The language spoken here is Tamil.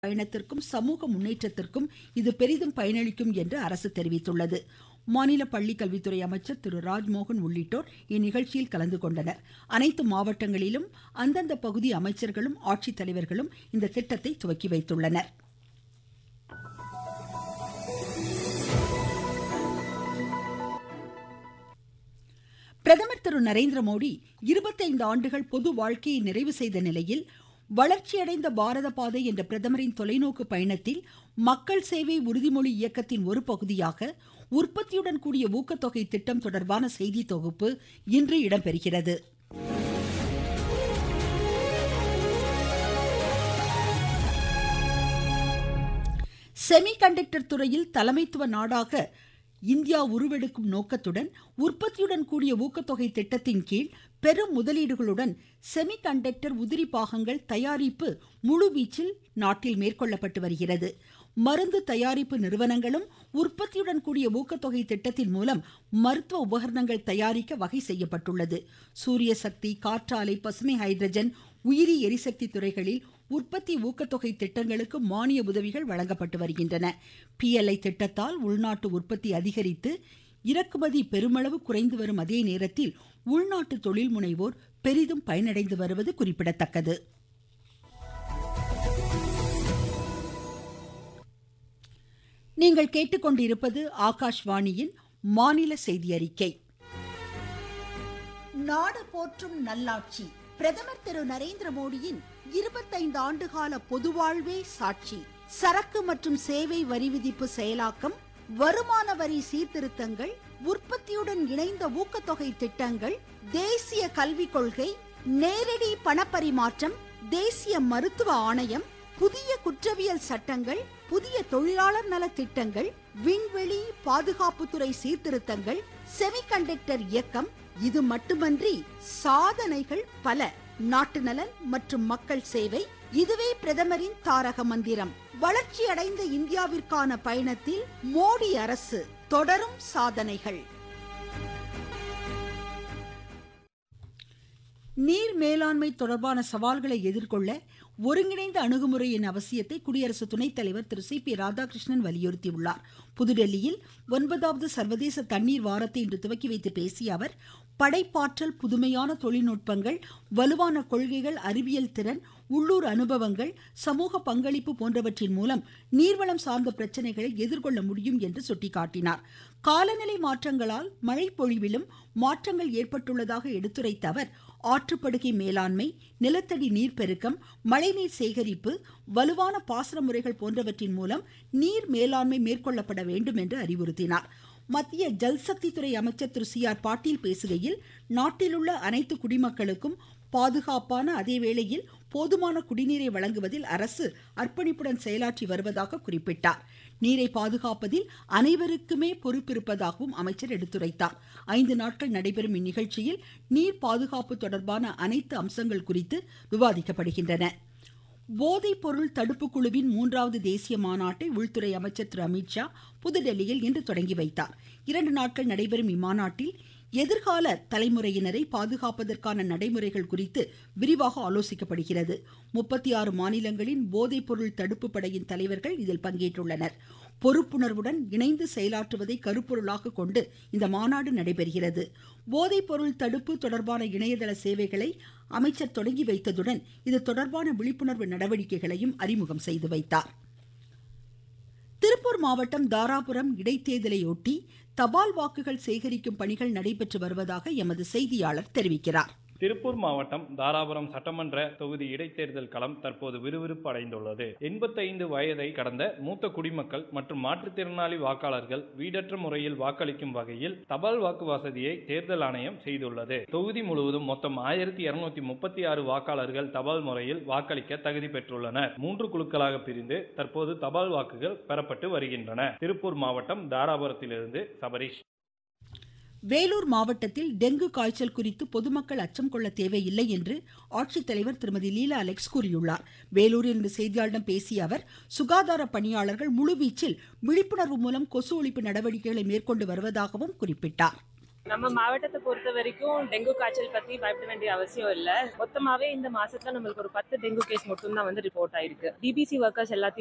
பயணத்திற்கும் சமூக முன்னேற்றத்திற்கும் இது பெரிதும் பயனளிக்கும் என்று அரசு தெரிவித்துள்ளது மாநில பள்ளிக்கல்வித்துறை அமைச்சர் திரு ராஜ்மோகன் உள்ளிட்டோர் இந்நிகழ்ச்சியில் கலந்து கொண்டனர் அனைத்து மாவட்டங்களிலும் அந்தந்த பகுதி அமைச்சர்களும் ஆட்சித்தலைவர்களும் இந்த திட்டத்தை துவக்கி வைத்துள்ளனர் பிரதமர் திரு நரேந்திரமோடி இருபத்தைந்து ஆண்டுகள் பொது வாழ்க்கையை நிறைவு செய்த நிலையில் வளர்ச்சியடைந்த பாரத பாதை என்ற பிரதமரின் தொலைநோக்கு பயணத்தில் மக்கள் சேவை உறுதிமொழி இயக்கத்தின் ஒரு பகுதியாக உற்பத்தியுடன் கூடிய ஊக்கத்தொகை திட்டம் தொடர்பான செய்தி தொகுப்பு இன்று இடம்பெறுகிறது செமி கண்டக்டர் துறையில் தலைமைத்துவ நாடாக இந்தியா உருவெடுக்கும் நோக்கத்துடன் உற்பத்தியுடன் கூடிய ஊக்கத்தொகை திட்டத்தின் கீழ் பெரும் முதலீடுகளுடன் செமி கண்டக்டர் உதிரி பாகங்கள் தயாரிப்பு முழுவீச்சில் நாட்டில் மேற்கொள்ளப்பட்டு வருகிறது மருந்து தயாரிப்பு நிறுவனங்களும் உற்பத்தியுடன் கூடிய ஊக்கத்தொகை திட்டத்தின் மூலம் மருத்துவ உபகரணங்கள் தயாரிக்க வகை செய்யப்பட்டுள்ளது சூரிய சக்தி காற்றாலை பசுமை ஹைட்ரஜன் உயிரி எரிசக்தி துறைகளில் உற்பத்தி ஊக்கத்தொகை திட்டங்களுக்கு மானிய உதவிகள் வழங்கப்பட்டு வருகின்றன பிஎல்ஐ திட்டத்தால் உள்நாட்டு உற்பத்தி அதிகரித்து இறக்குமதி பெருமளவு குறைந்து வரும் அதே நேரத்தில் உள்நாட்டு தொழில் முனைவோர் பெரிதும் பயனடைந்து வருவது குறிப்பிடத்தக்கது நீங்கள் கேட்டுக்கொண்டிருப்பது ஆகாஷ்வாணியின் மாநில செய்தி அறிக்கை நாடு போற்றும் நல்லாட்சி பிரதமர் திரு நரேந்திர மோடியின் இருபத்தைந்து ஆண்டுகால பொதுவாழ்வே சாட்சி சரக்கு மற்றும் சேவை வரி விதிப்பு செயலாக்கம் வருமான வரி சீர்திருத்தங்கள் உற்பத்தியுடன் இணைந்த ஊக்கத்தொகை திட்டங்கள் தேசிய கல்விக் கொள்கை நேரடி பணப்பரிமாற்றம் தேசிய மருத்துவ ஆணையம் புதிய குற்றவியல் சட்டங்கள் புதிய தொழிலாளர் நல திட்டங்கள் விண்வெளி பாதுகாப்புத்துறை சீர்திருத்தங்கள் செமிகண்டக்டர் இயக்கம் இது மட்டுமன்றி சாதனைகள் பல நாட்டு நலன் மற்றும் மக்கள் சேவை இதுவே பிரதமரின் தாரக மந்திரம் வளர்ச்சி அடைந்த இந்தியாவிற்கான பயணத்தில் மோடி அரசு தொடரும் சாதனைகள் நீர் மேலாண்மை தொடர்பான சவால்களை எதிர்கொள்ள ஒருங்கிணைந்த அணுகுமுறையின் அவசியத்தை குடியரசு துணைத் தலைவர் திரு சி பி ராதாகிருஷ்ணன் வலியுறுத்தியுள்ளார் புதுடெல்லியில் ஒன்பதாவது சர்வதேச தண்ணீர் வாரத்தை இன்று துவக்கி வைத்து பேசிய அவர் படைப்பாற்றல் புதுமையான தொழில்நுட்பங்கள் வலுவான கொள்கைகள் அறிவியல் திறன் உள்ளூர் அனுபவங்கள் சமூக பங்களிப்பு போன்றவற்றின் மூலம் நீர்வளம் சார்ந்த பிரச்சனைகளை எதிர்கொள்ள முடியும் என்று சுட்டிக்காட்டினார் காலநிலை மாற்றங்களால் மழை பொழிவிலும் மாற்றங்கள் ஏற்பட்டுள்ளதாக எடுத்துரைத்த அவர் ஆற்றுப்படுகை மேலாண்மை நிலத்தடி நீர்ப்பெருக்கம் மழைநீர் சேகரிப்பு வலுவான பாசன முறைகள் போன்றவற்றின் மூலம் நீர் மேலாண்மை மேற்கொள்ளப்பட வேண்டும் என்று அறிவுறுத்தினார் மத்திய ஜல்சக்தி துறை அமைச்சர் திரு சி ஆர் பாட்டீல் பேசுகையில் நாட்டில் உள்ள அனைத்து குடிமக்களுக்கும் பாதுகாப்பான அதே வேளையில் போதுமான குடிநீரை வழங்குவதில் அரசு அர்ப்பணிப்புடன் செயலாற்றி வருவதாக குறிப்பிட்டார் நீரை பாதுகாப்பதில் அனைவருக்குமே பொறுப்பிருப்பதாகவும் அமைச்சர் எடுத்துரைத்தார் ஐந்து நாட்கள் நடைபெறும் இந்நிகழ்ச்சியில் நீர் பாதுகாப்பு தொடர்பான அனைத்து அம்சங்கள் குறித்து விவாதிக்கப்படுகின்றன போதைப் பொருள் தடுப்பு குழுவின் மூன்றாவது தேசிய மாநாட்டை உள்துறை அமைச்சர் திரு அமித்ஷா புதுடெல்லியில் இன்று தொடங்கி வைத்தார் இரண்டு நாட்கள் நடைபெறும் இம்மாநாட்டில் எதிர்கால தலைமுறையினரை பாதுகாப்பதற்கான நடைமுறைகள் குறித்து விரிவாக ஆலோசிக்கப்படுகிறது முப்பத்தி ஆறு மாநிலங்களின் போதைப் பொருள் தடுப்பு படையின் தலைவர்கள் இதில் பங்கேற்றுள்ளனர் பொறுப்புணர்வுடன் இணைந்து செயலாற்றுவதை கருப்பொருளாக கொண்டு இந்த மாநாடு நடைபெறுகிறது போதைப் பொருள் தடுப்பு தொடர்பான இணையதள சேவைகளை அமைச்சர் தொடங்கி வைத்ததுடன் இது தொடர்பான விழிப்புணர்வு நடவடிக்கைகளையும் அறிமுகம் செய்து வைத்தார் திருப்பூர் மாவட்டம் தாராபுரம் இடைத்தேர்தலையொட்டி தபால் வாக்குகள் சேகரிக்கும் பணிகள் நடைபெற்று வருவதாக எமது செய்தியாளர் தெரிவிக்கிறார் திருப்பூர் மாவட்டம் தாராபுரம் சட்டமன்ற தொகுதி இடைத்தேர்தல் களம் தற்போது விறுவிறுப்பு அடைந்துள்ளது எண்பத்தைந்து வயதை கடந்த மூத்த குடிமக்கள் மற்றும் மாற்றுத்திறனாளி வாக்காளர்கள் வீடற்ற முறையில் வாக்களிக்கும் வகையில் தபால் வாக்கு வசதியை தேர்தல் ஆணையம் செய்துள்ளது தொகுதி முழுவதும் மொத்தம் ஆயிரத்தி இருநூத்தி முப்பத்தி ஆறு வாக்காளர்கள் தபால் முறையில் வாக்களிக்க தகுதி பெற்றுள்ளனர் மூன்று குழுக்களாக பிரிந்து தற்போது தபால் வாக்குகள் பெறப்பட்டு வருகின்றன திருப்பூர் மாவட்டம் தாராபுரத்திலிருந்து சபரீஷ் வேலூர் மாவட்டத்தில் டெங்கு காய்ச்சல் குறித்து பொதுமக்கள் அச்சம் கொள்ள தேவையில்லை என்று ஆட்சித்தலைவர் திருமதி லீலா அலெக்ஸ் கூறியுள்ளார் வேலூரில் இன்று செய்தியாளர்களிடம் பேசிய அவர் சுகாதார பணியாளர்கள் முழுவீச்சில் விழிப்புணர்வு மூலம் கொசு ஒழிப்பு நடவடிக்கைகளை மேற்கொண்டு வருவதாகவும் குறிப்பிட்டார் நம்ம மாவட்டத்தை பொறுத்த வரைக்கும் டெங்கு காய்ச்சல் பத்தி பயப்பட வேண்டிய அவசியம் இல்ல மொத்தமாவே இந்த மாசத்துல நம்மளுக்கு ஒரு பத்து டெங்கு கேஸ் மட்டும் தான் வந்து ரிப்போர்ட் ஆயிருக்கு டிபிசி ஒர்க்கர்ஸ் எல்லாத்தையும்